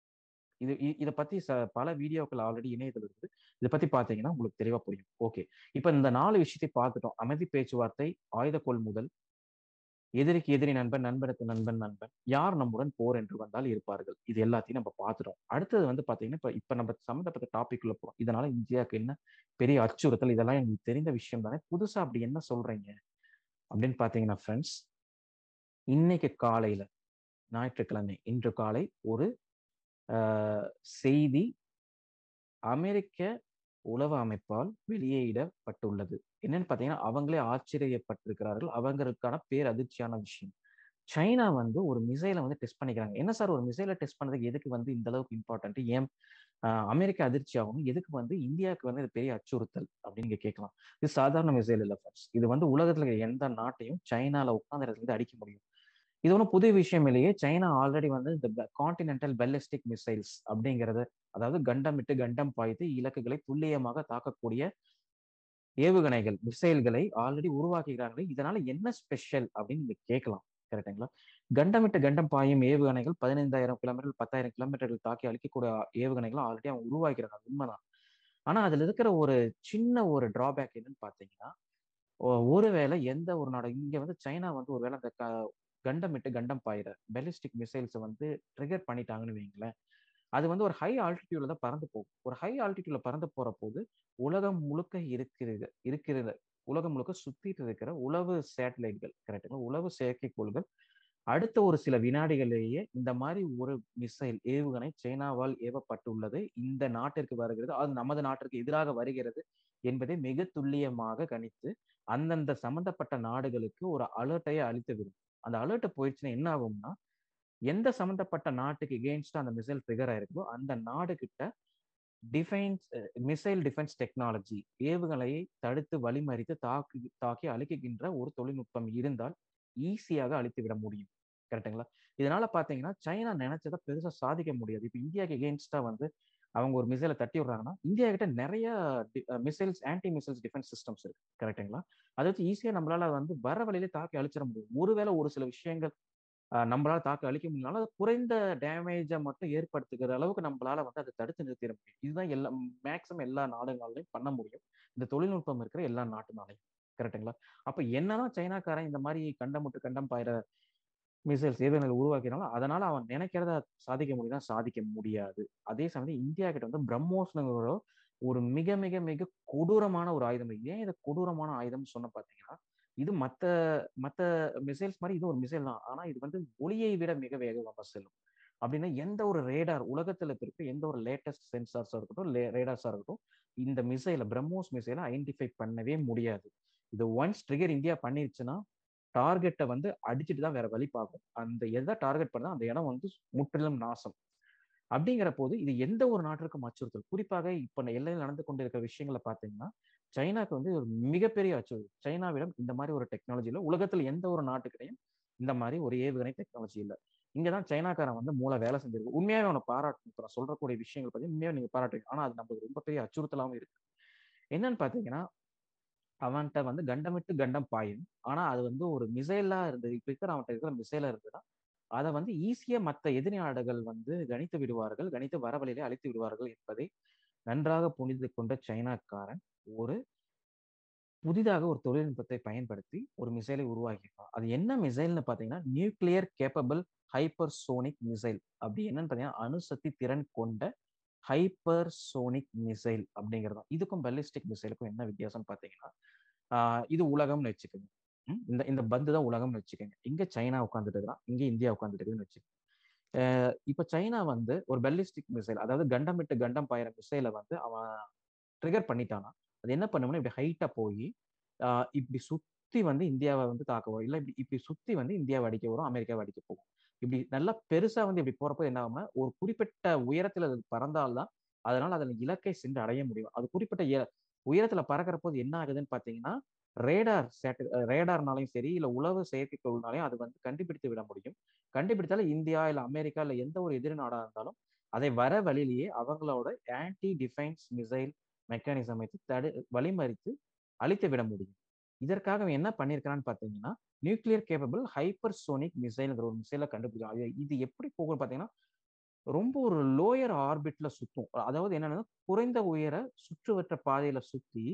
இது இதை பத்தி ச பல வீடியோக்கள் ஆல்ரெடி இணையத்தில் இருக்குது இதை பத்தி பாத்தீங்கன்னா உங்களுக்கு தெளிவா புரியும் ஓகே இப்ப இந்த நாலு விஷயத்தை பார்த்துட்டோம் அமைதி பேச்சுவார்த்தை ஆயுத கொள்முதல் எதிரிக்கு எதிரி நண்பன் நண்பனுக்கு நண்பன் நண்பன் யார் நம்முடன் போர் என்று வந்தால் இருப்பார்கள் இது எல்லாத்தையும் நம்ம பார்த்துட்டோம் அடுத்தது வந்து பாத்தீங்கன்னா இப்ப இப்ப நம்ம சம்மந்தப்பட்ட டாபிக் உள்ள போறோம் இதனால இந்தியாவுக்கு என்ன பெரிய அச்சுறுத்தல் இதெல்லாம் எனக்கு தெரிந்த விஷயம் தானே புதுசா அப்படி என்ன சொல்றீங்க அப்படின்னு பாத்தீங்கன்னா ஃப்ரெண்ட்ஸ் இன்னைக்கு காலையில ஞாயிற்றுக்கிழமை இன்று காலை ஒரு செய்தி அமெரிக்க உளவு அமைப்பால் வெளியிடப்பட்டுள்ளது என்னன்னு பார்த்தீங்கன்னா அவங்களே ஆச்சரியப்பட்டிருக்கிறார்கள் அவங்களுக்கான பேர் அதிர்ச்சியான விஷயம் சைனா வந்து ஒரு மிசைலை வந்து டெஸ்ட் பண்ணிக்கிறாங்க என்ன சார் ஒரு மிசைலை டெஸ்ட் பண்ணதுக்கு எதுக்கு வந்து இந்த அளவுக்கு இம்பார்ட்டன்ட் ஏன் அமெரிக்க அதிர்ச்சி ஆகும் எதுக்கு வந்து இந்தியாவுக்கு வந்து இது பெரிய அச்சுறுத்தல் அப்படின்னு நீங்க கேட்கலாம் இது சாதாரண மிசைல் இல்லை ஃபர்ஸ்ட் இது வந்து உலகத்துல இருக்கிற எந்த நாட்டையும் சைனால உட்கார்ந்த இடத்துல அடிக்க முடியும் இது ஒன்றும் புது விஷயம் இல்லையே சைனா ஆல்ரெடி வந்து இந்த கான்டினென்டல் பெல்லிஸ்டிக் மிசைல்ஸ் அப்படிங்கிறது அதாவது கண்டம் விட்டு கண்டம் பாய்த்து இலக்குகளை துல்லியமாக தாக்கக்கூடிய ஏவுகணைகள் மிசைல்களை ஆல்ரெடி உருவாக்குகிறாங்களே இதனால என்ன ஸ்பெஷல் அப்படின்னு நீங்க கேட்கலாம் கரெக்டுங்களா கண்டம் விட்டு கண்டம் பாயும் ஏவுகணைகள் பதினைந்தாயிரம் கிலோமீட்டர் பத்தாயிரம் கிலோமீட்டர்கள் தாக்கி அழிக்கக்கூடிய ஏவுகணைகள் ஆல்ரெடி அவங்க உருவாக்கிறாங்க உண்மைதான் ஆனா அதுல இருக்கிற ஒரு சின்ன ஒரு டிராபேக் என்னன்னு பாத்தீங்கன்னா ஒருவேளை எந்த ஒரு நாடு இங்க வந்து சைனா வந்து ஒருவேளை அந்த கண்டம் விட்டு கண்டம் பாயிற பெலிஸ்டிக் மிசைல்ஸை வந்து ட்ரிகர் பண்ணிட்டாங்கன்னு வைங்களேன் அது வந்து ஒரு ஹை ஆல்டிடியூட்ல தான் பறந்து போகும் ஒரு ஹை ஆல்டிடியூட்ல பறந்து போற போது உலகம் முழுக்க இருக்கிறது இருக்கிறது உலகம் முழுக்க சுத்திட்டு இருக்கிற உளவு சேட்டலைட்கள் கரெக்டுங்களா உளவு செயற்கைக்கோள்கள் அடுத்த ஒரு சில வினாடிகளிலேயே இந்த மாதிரி ஒரு மிசைல் ஏவுகணை சைனாவால் ஏவப்பட்டுள்ளது இந்த நாட்டிற்கு வருகிறது அது நமது நாட்டிற்கு எதிராக வருகிறது என்பதை மிக துல்லியமாக கணித்து அந்தந்த சம்பந்தப்பட்ட நாடுகளுக்கு ஒரு அலர்ட்டையே அளித்து விடும் அந்த அலர்ட் போயிடுச்சுன்னா என்ன ஆகும்னா எந்த சம்மந்தப்பட்ட நாட்டுக்கு எகெயின்ஸ்டா அந்த மிசைல் ட்ரிகர் ஆயிருக்கோ அந்த நாடு கிட்ட டிஃபென்ஸ் மிசைல் டிஃபென்ஸ் டெக்னாலஜி ஏவுகணையை தடுத்து வழிமறித்து தாக்கி தாக்கி அழிக்குகின்ற ஒரு தொழில்நுட்பம் இருந்தால் ஈஸியாக அழித்து விட முடியும் கரெக்டுங்களா இதனால பாத்தீங்கன்னா சைனா நினைச்சதை பெருசா சாதிக்க முடியாது இப்போ இந்தியாவுக்கு எகெயின்ஸ்டா வந்து அவங்க ஒரு மிசைலை தட்டி விடுறாங்கன்னா இந்தியா கிட்ட நிறைய missiles anti missiles defence systems இருக்கு கரெக்டுங்களா அதை வச்சு ஈஸியா நம்மளால வந்து வர வழியிலே தாக்கி அழிச்சிட முடியும் ஒருவேளை ஒரு சில விஷயங்கள் நம்மளால தாக்க அழிக்க முடியலனாலும் அது குறைந்த டேமேஜை மட்டும் ஏற்படுத்துகிற அளவுக்கு நம்மளால வந்து அதை தடுத்து நிறுத்திட முடியும் இதுதான் எல்லா மேக்ஸிமம் எல்லா நாடுகளாலையும் பண்ண முடியும் இந்த தொழில்நுட்பம் இருக்கிற எல்லா நாட்டுனாலையும் கரெக்டுங்களா அப்ப என்னதான் சைனாக்காரன் இந்த மாதிரி கண்டம் விட்டு கண்டம் பாயிற மிசைல்ஸ் ஏவுகணைகள் உருவாக்கினாலும் அதனால அவன் நினைக்கிறத சாதிக்க முடியுதா சாதிக்க முடியாது அதே சமயம் இந்தியா கிட்ட வந்து பிரம்மோஸ்ங்கிற ஒரு மிக மிக மிக கொடூரமான ஒரு ஆயுதம் ஏன் இதை கொடூரமான ஆயுதம் சொன்ன பாத்தீங்கன்னா இது மத்த மத்த மிசைல்ஸ் மாதிரி இது ஒரு மிசைல் தான் ஆனா இது வந்து ஒளியை விட மிக வேகமாக செல்லும் அப்படின்னா எந்த ஒரு ரேடார் உலகத்துல இருக்க எந்த ஒரு லேட்டஸ்ட் சென்சார்ஸா இருக்கட்டும் ரேடார்ஸா இருக்கட்டும் இந்த மிசைல பிரம்மோஸ் மிசைலை ஐடென்டிஃபை பண்ணவே முடியாது இது ஒன்ஸ் ட்ரிகர் இந்தியா பண்ணிருச்சுன்னா டார்கெட்டை வந்து அடிச்சுட்டு தான் வேற வழி பார்க்கும் அந்த எதை டார்கெட் பண்ணா அந்த இடம் வந்து முற்றிலும் நாசம் அப்படிங்கிற போது இது எந்த ஒரு நாட்டிற்கும் அச்சுறுத்தல் குறிப்பாக இப்ப எல்லையில் நடந்து கொண்டிருக்கிற விஷயங்களை பார்த்தீங்கன்னா சைனாக்கு வந்து ஒரு மிகப்பெரிய அச்சுறுத்தல் சைனாவிடம் இந்த மாதிரி ஒரு டெக்னாலஜி இல்லை உலகத்தில் எந்த ஒரு நாட்டுக்கிட்டையும் இந்த மாதிரி ஒரு ஏவுகணை டெக்னாலஜி இல்லை இங்கதான் சைனாக்காரன் வந்து மூளை வேலை செஞ்சிருக்கு உண்மையாவே அவனை பாராட்டணும் இப்போ நான் சொல்றக்கூடிய விஷயங்கள் பத்தி உண்மையாக நீங்க பாராட்டுங்க ஆனா அது நம்மளுக்கு ரொம்ப பெரிய அச்சுறுத்தலாகவும் இருக்கு என்னன்னு பாத்தீங்கன்னா அவன்கிட்ட வந்து கண்டம் விட்டு கண்டம் பாயும் ஆனா அது வந்து ஒரு மிசைலா இருந்தது இப்ப இருக்கிற அவன்கிட்ட இருக்கிற மிசைலா இருந்ததுன்னா அதை வந்து ஈஸியா மற்ற எதிரி நாடுகள் வந்து கணித்து விடுவார்கள் கணித்து வரவழியிலே அழித்து விடுவார்கள் என்பதை நன்றாக புரிந்து கொண்ட சைனாக்காரன் ஒரு புதிதாக ஒரு தொழில்நுட்பத்தை பயன்படுத்தி ஒரு மிசைலை உருவாக்கியிருக்கான் அது என்ன மிசைல்னு பார்த்தீங்கன்னா nuclear capable hypersonic missile அப்படி என்னன்னு பார்த்தீங்கன்னா அணுசக்தி திறன் கொண்ட ஹைப்பர் சோனிக் மிசைல் அப்படிங்கிறது தான் இதுக்கும் பெலிஸ்டிக் மிசைலுக்கும் என்ன வித்தியாசம்னு பார்த்தீங்கன்னா இது உலகம்னு வச்சுக்கோங்க இந்த இந்த பந்து தான் உலகம்னு வச்சுக்கோங்க இங்க சைனா உட்காந்துட்டு இருக்கிறான் இங்க இந்தியா உட்காந்துட்டு இருக்குன்னு வச்சுக்கோங்க இப்ப சைனா வந்து ஒரு பெல்லிஸ்டிக் மிசைல் அதாவது கண்டம் விட்டு கண்டம் பாயிற மிசைலை வந்து அவன் ட்ரிகர் பண்ணிட்டானா அது என்ன பண்ணுவோம்னா இப்படி ஹைட்டா போய் இப்படி சுத்தி வந்து இந்தியாவை வந்து தாக்க வரும் இல்லை இப்படி இப்படி சுத்தி வந்து இந்தியாவை அடிக்க வரும் அமெரிக்காவை அடிக்க போகும் இப்படி நல்லா பெருசா வந்து இப்படி போறப்போ என்ன ஆகும்னா ஒரு குறிப்பிட்ட உயரத்துல அது பறந்தால்தான் அதனால அதில் இலக்கை சென்று அடைய முடியும் அது குறிப்பிட்ட உயரத்துல பறக்கிற போது என்ன ஆகுதுன்னு பாத்தீங்கன்னா ரேடார் சேட்ட ரேடார்னாலையும் சரி இல்லை உளவு செயற்கைக்கோள்னாலையும் அது வந்து கண்டுபிடித்து விட முடியும் கண்டுபிடித்தாலும் இந்தியா இல்லை அமெரிக்கா இல்லை எந்த ஒரு எதிரி நாடாக இருந்தாலும் அதை வர வழியிலேயே அவங்களோட ஆன்டி டிஃபென்ஸ் மிசைல் மெக்கானிசம் வைத்து தடு வழிமறித்து அழித்து விட முடியும் இதற்காக என்ன பண்ணியிருக்கிறான்னு பார்த்தீங்கன்னா நியூக்ளியர் கேப்பபிள் ஹைப்பர் சோனிக் மிசைல்ங்கிற ஒரு மிசைலை கண்டுபிடிச்சோம் இது எப்படி போகும் பார்த்தீங்கன்னா ரொம்ப ஒரு லோயர் ஆர்பிட்ல சுத்தும் அதாவது என்னன்னா குறைந்த உயர சுற்றுவட்ட பாதையில சுத்தி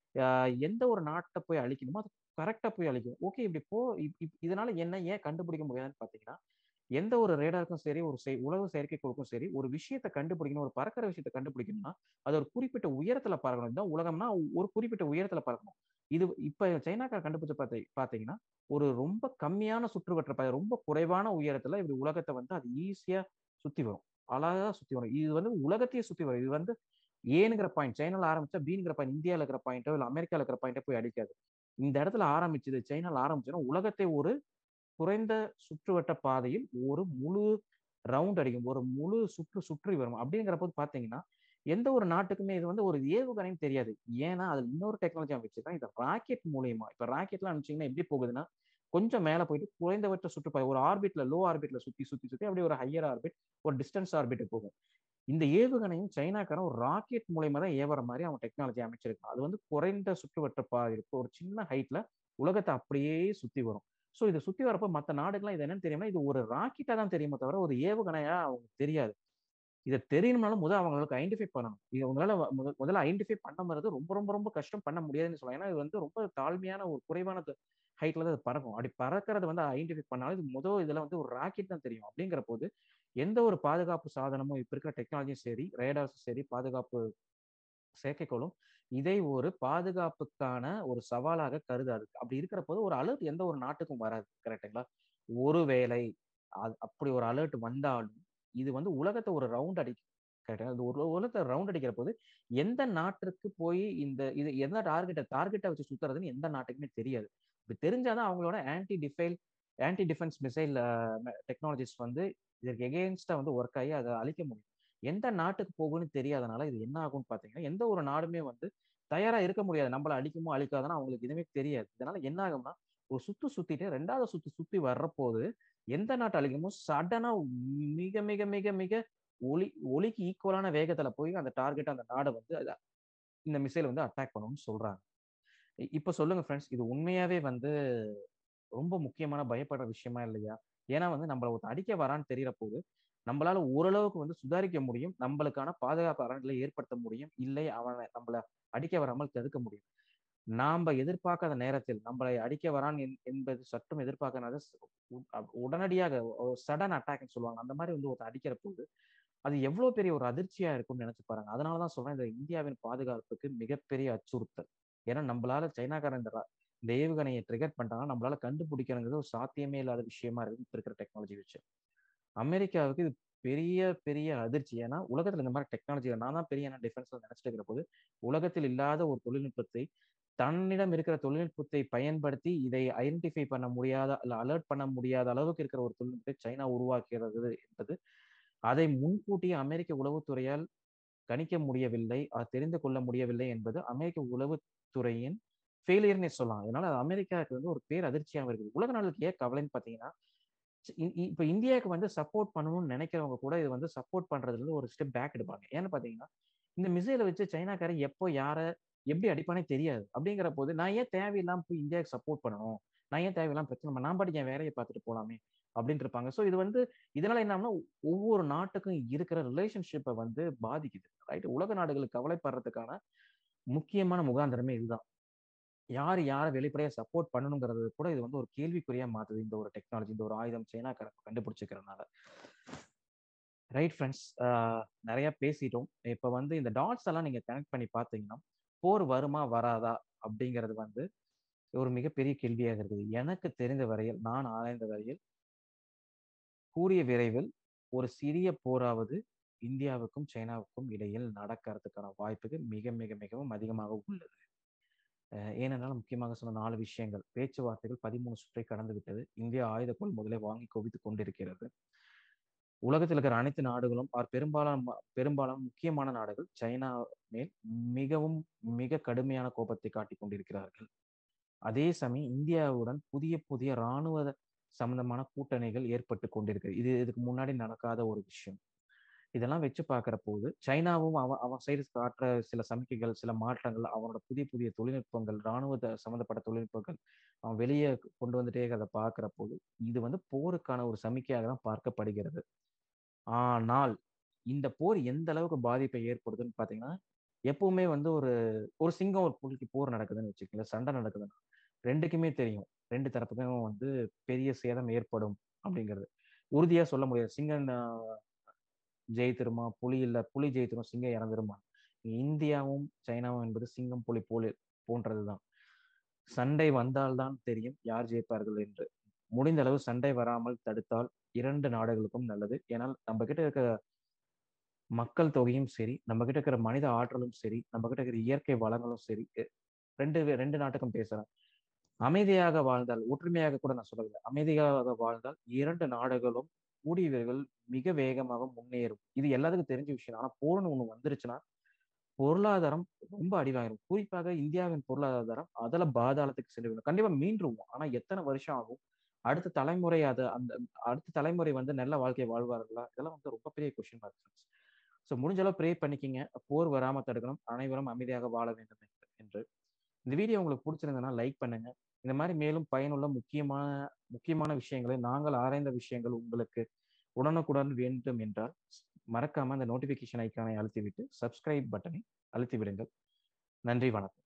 எந்த ஒரு நாட்டை போய் அழிக்கணுமோ அது கரெக்டா போய் அழிக்கும் ஓகே இப்படி போ இதனால என்ன ஏன் கண்டுபிடிக்க முடியாதுன்னு பாத்தீங்கன்னா எந்த ஒரு ரேடாருக்கும் சரி ஒரு செய் உலக செயற்கைக்கோளுக்கும் சரி ஒரு விஷயத்த கண்டுபிடிக்கணும் ஒரு பறக்கிற விஷயத்த கண்டுபிடிக்கணும்னா அது ஒரு குறிப்பிட்ட உயரத்துல பறக்கணும் இதுதான் உலகம்னா ஒரு குறிப்பிட்ட உயரத்துல பறக்கணும் இது இப்ப சைனாக்கார கண்டுபிடிச்ச பார்த்து பாத்தீங்கன்னா ஒரு ரொம்ப கம்மியான சுற்றுவட்ட பாதை ரொம்ப குறைவான உயரத்துல இப்படி உலகத்தை வந்து அது ஈஸியா சுத்தி வரும் அழகா சுத்தி வரும் இது வந்து உலகத்தையே சுத்தி வரும் இது வந்து ஏனுங்கிற பாயிண்ட் சைனால ஆரம்பிச்சா பீனுங்கிற பாயிண்ட் இந்தியாவில் இருக்கிற பாயிண்டோ இல்லை அமெரிக்காவில் இருக்கிற பாயிண்டோ போய் அடிக்காது இந்த இடத்துல ஆரம்பிச்சது சைனால ஆரம்பிச்சுன்னா உலகத்தை ஒரு குறைந்த சுற்றுவட்ட பாதையில் ஒரு முழு ரவுண்ட் அடிக்கும் ஒரு முழு சுற்று சுற்றி வரும் அப்படிங்கிற போது பாத்தீங்கன்னா எந்த ஒரு நாட்டுக்குமே இது வந்து ஒரு ஏவுகணைன்னு தெரியாது ஏன்னா அது இன்னொரு டெக்னாலஜி அமைச்சுதான் இது ராக்கெட் மூலியமா இப்ப ராக்கெட்லாம் அனுப்பிச்சிங்கன்னா எப்படி போகுதுன்னா கொஞ்சம் மேலே போயிட்டு குறைந்தபட்ச சுற்றுப்பாதை ஒரு ஆர்பிட்ல லோ ஆர்பிட்ல சுத்தி சுத்தி சுத்தி அப்படியே ஒரு ஹையர் ஆர்பிட் ஒரு டிஸ்டன்ஸ் ஆர்பிட் போகும் இந்த ஏவுகணையும் சைனாக்காரன் ஒரு ராக்கெட் மூலயமா தான் ஏவற மாதிரி அவன் டெக்னாலஜி அமைச்சிருக்கான் அது வந்து குறைந்த சுற்றுவட்ட பாதை இருக்கும் ஒரு சின்ன ஹைட்ல உலகத்தை அப்படியே சுத்தி வரும் ஸோ இதை சுத்தி வரப்போ மற்ற நாடுகள்லாம் இது என்னன்னு தெரியுமா இது ஒரு ராக்கெட்டா தான் தெரியுமே தவிர ஒரு ஏவுகணையா அவங்களுக்கு தெரியாது இதை தெரியணும்னாலும் முதல் அவங்களுக்கு ஐடென்டிஃபை பண்ணணும் இது உங்களால முதல்ல ஐடென்டிஃபை பண்ணுறது ரொம்ப ரொம்ப ரொம்ப கஷ்டம் பண்ண முடியாதுன்னு சொல்லலாம் ஏன்னா இது வந்து ரொம்ப தாழ்மையான ஒரு குறைவான ஹைட்ல தான் அது பறக்கும் அப்படி பறக்கிறது வந்து ஐடென்டிஃபை பண்ணாலும் இது முதல் இதுல வந்து ஒரு ராக்கெட் தான் தெரியும் அப்படிங்கிற போது எந்த ஒரு பாதுகாப்பு சாதனமும் இப்ப இருக்கிற டெக்னாலஜியும் சரி ரேடார்ஸும் சரி பாதுகாப்பு செயற்கைக்கோளும் இதை ஒரு பாதுகாப்புக்கான ஒரு சவாலாக கருதாது அப்படி இருக்கிற போது ஒரு அலர்ட் எந்த ஒரு நாட்டுக்கும் வராது கரெக்டுங்களா ஒருவேளை அது அப்படி ஒரு அலர்ட் வந்தாலும் இது வந்து உலகத்தை ஒரு ரவுண்ட் அடிக்கும் கரெக்டா அது ஒரு உலகத்தை ரவுண்ட் அடிக்கிற போது எந்த நாட்டிற்கு போய் இந்த இது எந்த டார்கெட்டை டார்கெட்டை வச்சு சுத்துறதுன்னு எந்த நாட்டுக்குமே தெரியாது இப்படி தெரிஞ்சாதான் அவங்களோட anti defile anti defence missile technologies வந்து இதற்கு எகெயின்ஸ்டா வந்து ஒர்க் ஆகி அதை அழிக்க முடியும் எந்த நாட்டுக்கு போகும்னு தெரியாதனால இது என்ன ஆகும்னு பாத்தீங்கன்னா எந்த ஒரு நாடுமே வந்து தயாரா இருக்க முடியாது நம்மள அடிக்குமோ அழிக்காதானோ அவங்களுக்கு எதுவுமே தெரியாது இதனால என்ன ஆகும்னா ஒரு சுத்து சுத்திட்டு ரெண்டாவது சுத்து சுத்தி வர்ற போது எந்த நாட்டு அழிக்குமோ சடனா மிக மிக மிக மிக ஒளி ஒளிக்கு ஈக்குவலான வேகத்துல போய் அந்த டார்கெட் அந்த நாடை வந்து இந்த மிசைல் வந்து அட்டாக் பண்ணணும்னு சொல்றாங்க இப்ப சொல்லுங்க ஃப்ரெண்ட்ஸ் இது உண்மையாவே வந்து ரொம்ப முக்கியமான பயப்படுற விஷயமா இல்லையா ஏன்னா வந்து நம்மள ஒரு அடிக்க வரான்னு தெரியற போது நம்மளால ஓரளவுக்கு வந்து சுதாரிக்க முடியும் நம்மளுக்கான பாதுகாப்பு அரண்களை ஏற்படுத்த முடியும் இல்லை அவனை நம்மள அடிக்க வராமல் தடுக்க முடியும் நாம எதிர்பார்க்காத நேரத்தில் நம்மளை அடிக்க வரான் என்பது சற்றும் எதிர்பார்க்காத உடனடியாக சடன் அட்டாக்னு சொல்லுவாங்க அந்த மாதிரி வந்து ஒரு அடிக்கிற போது அது எவ்வளவு பெரிய ஒரு அதிர்ச்சியா இருக்கும்னு நினைச்சு பாருங்க அதனாலதான் சொல்றேன் இந்த இந்தியாவின் பாதுகாப்புக்கு மிகப்பெரிய அச்சுறுத்தல் ஏன்னா நம்மளால சைனாக்காரன் இந்த இந்த ஏவுகணையை ட்ரிகர் பண்ணிட்டாங்கன்னா நம்மளால கண்டுபிடிக்கிறங்கிறது ஒரு சாத்தியமே இல்லாத விஷயமா இருக்கு இப்ப இருக்கிற டெக்னாலஜி வச்சு அமெரிக்காவுக்கு இது பெரிய பெரிய அதிர்ச்சி ஏன்னா உலகத்துல இந்த மாதிரி டெக்னாலஜி நான் தான் பெரிய டிஃபென்ஸ்ல நினைச்சிட்டு இருக்கிற போது உலகத்தில் இல்லாத ஒரு தொழில்நுட்பத்தை தன்னிடம் இருக்கிற தொழில்நுட்பத்தை பயன்படுத்தி இதை ஐடென்டிஃபை பண்ண முடியாத அல்ல அலர்ட் பண்ண முடியாத அளவுக்கு இருக்கிற ஒரு தொழில்நுட்பத்தை சைனா உருவாக்குறது என்பது அதை முன்கூட்டியே அமெரிக்க உளவுத்துறையால் கணிக்க முடியவில்லை அது தெரிந்து கொள்ள முடியவில்லை என்பது அமெரிக்க உளவுத்துறையின் ஃபெயிலியர்னே சொல்லலாம் அதனால அமெரிக்காவுக்கு வந்து ஒரு பேர் அதிர்ச்சியாக இருக்குது உலக நாடுகளுக்கு ஏன் கவலைன்னு பார்த்தீங்கன்னா இப்போ இந்தியாவுக்கு வந்து சப்போர்ட் பண்ணணும்னு நினைக்கிறவங்க கூட இது வந்து சப்போர்ட் பண்றதுல ஒரு ஸ்டெப் பேக் எடுப்பாங்க ஏன்னு பார்த்தீங்கன்னா இந்த மிசைலை வச்சு சைனாக்காரன் எப்போ யாரை எப்படி அடிப்பானே தெரியாது அப்படிங்கிற போது நான் ஏன் தேவையில்லாம போய் இந்தியாவுக்கு சப்போர்ட் பண்ணணும் நான் ஏன் தேவையில்லாம பிரச்சனை நான் பாட்டுக்கு என் வேலையை பார்த்துட்டு போலாமே அப்படின்ட்டு இருப்பாங்க ஸோ இது வந்து இதனால என்னன்னா ஒவ்வொரு நாட்டுக்கும் இருக்கிற ரிலேஷன்ஷிப்பை வந்து பாதிக்குது ரைட் உலக நாடுகளுக்கு கவலைப்படுறதுக்கான முக்கியமான முகாந்திரமே இதுதான் யார் யாரை வெளிப்படையாக சப்போர்ட் பண்ணணுங்கிறது கூட இது வந்து ஒரு கேள்விக்குறியா மாத்துது இந்த ஒரு டெக்னாலஜி இந்த ஒரு ஆயுதம் சைனா கண்டுபிடிச்சிக்கிறதுனால ரைட் ஃப்ரெண்ட்ஸ் நிறைய பேசிட்டோம் இப்போ வந்து இந்த டாட்ஸ் எல்லாம் நீங்க கனெக்ட் பண்ணி பார்த்தீங்கன்னா போர் வருமா வராதா அப்படிங்கிறது வந்து ஒரு மிகப்பெரிய கேள்வியாக இருக்குது எனக்கு தெரிந்த வரையில் நான் ஆராய்ந்த வரையில் கூடிய விரைவில் ஒரு சிறிய போராவது இந்தியாவுக்கும் சைனாவுக்கும் இடையில் நடக்கிறதுக்கான வாய்ப்புகள் மிக மிக மிகவும் அதிகமாக உள்ளது ஏனென்றால் முக்கியமாக சொன்ன நாலு விஷயங்கள் பேச்சுவார்த்தைகள் பதிமூணு சுற்றை கடந்து விட்டது இந்தியா ஆயுத கொள்முதலை வாங்கி குவித்து கொண்டிருக்கிறது உலகத்தில் இருக்கிற அனைத்து நாடுகளும் பெரும்பாலான பெரும்பாலான முக்கியமான நாடுகள் சைனா மேல் மிகவும் மிக கடுமையான கோபத்தை காட்டிக் கொண்டிருக்கிறார்கள் அதே சமயம் இந்தியாவுடன் புதிய புதிய இராணுவ சம்பந்தமான கூட்டணிகள் ஏற்பட்டு கொண்டிருக்கு இது இதுக்கு முன்னாடி நடக்காத ஒரு விஷயம் இதெல்லாம் வச்சு பார்க்குற போது சைனாவும் அவன் அவன் சைடு காட்டுற சில சமிக்கைகள் சில மாற்றங்கள் அவனோட புதிய புதிய தொழில்நுட்பங்கள் இராணுவ சம்மந்தப்பட்ட தொழில்நுட்பங்கள் அவன் வெளியே கொண்டு வந்துட்டே அதை பார்க்குற போது இது வந்து போருக்கான ஒரு சமிக்கையாக தான் பார்க்கப்படுகிறது ஆனால் இந்த போர் எந்த அளவுக்கு பாதிப்பை ஏற்படுதுன்னு பார்த்தீங்கன்னா எப்பவுமே வந்து ஒரு ஒரு சிங்கம் ஒரு புலிக்கு போர் நடக்குதுன்னு வச்சுக்கல சண்டை நடக்குதுன்னா ரெண்டுக்குமே தெரியும் ரெண்டு தரப்புக்கும் வந்து பெரிய சேதம் ஏற்படும் அப்படிங்கிறது உறுதியா சொல்ல முடியாது சிங்கம் ஜெயித்திருமா புலி இல்ல புலி ஜெயித்திரும் சிங்கம் இறந்துருமா இந்தியாவும் சைனாவும் என்பது சிங்கம் புலி போல போன்றதுதான் சண்டை வந்தால்தான் தெரியும் யார் ஜெயிப்பார்கள் என்று முடிந்த அளவு சண்டை வராமல் தடுத்தால் இரண்டு நாடுகளுக்கும் நல்லது ஏன்னால் நம்ம கிட்ட இருக்கிற மக்கள் தொகையும் சரி நம்ம கிட்ட இருக்கிற மனித ஆற்றலும் சரி நம்ம கிட்ட இருக்கிற இயற்கை வளங்களும் சரி ரெண்டு ரெண்டு நாட்டுக்கும் பேசுறேன் அமைதியாக வாழ்ந்தால் ஒற்றுமையாக கூட நான் சொல்லவில்லை அமைதியாக வாழ்ந்தால் இரண்டு நாடுகளும் கூடியவர்கள் மிக வேகமாக முன்னேறும் இது எல்லாத்துக்கும் தெரிஞ்ச விஷயம் ஆனா போர்னு ஒண்ணு வந்துருச்சுன்னா பொருளாதாரம் ரொம்ப அடிவாயிரும் குறிப்பாக இந்தியாவின் பொருளாதாரம் அதுல பாதாளத்துக்கு சென்று கண்டிப்பா மீண்டுருவோம் ஆனா எத்தனை வருஷம் ஆகும் அடுத்த தலைமுறை அது அந்த அடுத்த தலைமுறை வந்து நல்ல வாழ்க்கையை வாழ்வார்களா இதெல்லாம் வந்து ரொம்ப பெரிய கொஸ்டின் மார்க் ஸோ முடிஞ்ச அளவு ப்ரே பண்ணிக்கிங்க போர் வராம தடுக்கணும் அனைவரும் அமைதியாக வாழ வேண்டும் என்று இந்த வீடியோ உங்களுக்கு பிடிச்சிருந்ததுன்னா லைக் பண்ணுங்க இந்த மாதிரி மேலும் பயனுள்ள முக்கியமான முக்கியமான விஷயங்களை நாங்கள் ஆராய்ந்த விஷயங்கள் உங்களுக்கு உடனுக்குடன் வேண்டும் என்றால் மறக்காம அந்த நோட்டிபிகேஷன் ஐக்கானை அழுத்திவிட்டு சப்ஸ்கிரைப் பட்டனை அழுத்தி விடுங்கள் நன்றி வணக்கம்